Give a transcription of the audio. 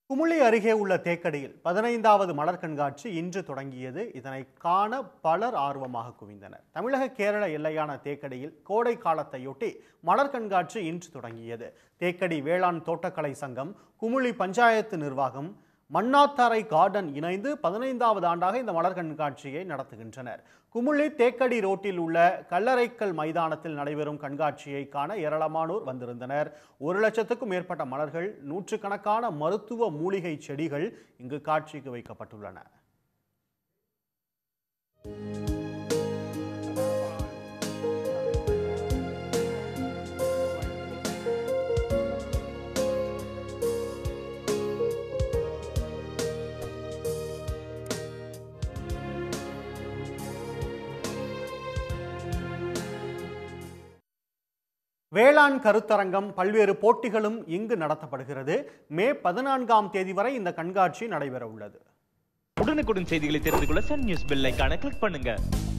குமுளி அருகே உள்ள தேக்கடியில் பதினைந்தாவது மலர் கண்காட்சி இன்று தொடங்கியது இதனை காண பலர் ஆர்வமாக குவிந்தனர் தமிழக கேரள எல்லையான தேக்கடியில் கோடை காலத்தையொட்டி மலர் கண்காட்சி இன்று தொடங்கியது தேக்கடி வேளாண் தோட்டக்கலை சங்கம் குமுளி பஞ்சாயத்து நிர்வாகம் மன்னாத்தாரை கார்டன் இணைந்து பதினைந்தாவது ஆண்டாக இந்த மலர் கண்காட்சியை நடத்துகின்றனர் குமுளி தேக்கடி ரோட்டில் உள்ள கல்லறைக்கல் மைதானத்தில் நடைபெறும் கண்காட்சியை காண ஏராளமானோர் வந்திருந்தனர் ஒரு லட்சத்துக்கும் மேற்பட்ட மலர்கள் நூற்றுக்கணக்கான மருத்துவ மூலிகை செடிகள் இங்கு காட்சிக்கு வைக்கப்பட்டுள்ளன வேளாண் கருத்தரங்கம் பல்வேறு போட்டிகளும் இங்கு நடத்தப்படுகிறது மே பதினான்காம் தேதி வரை இந்த கண்காட்சி நடைபெற உள்ளது உடனுக்குடன் செய்திகளை தெரிந்து கொள்ள சன் நியூஸ் பெல் ஐகானை கிளிக் பண்ணுங்க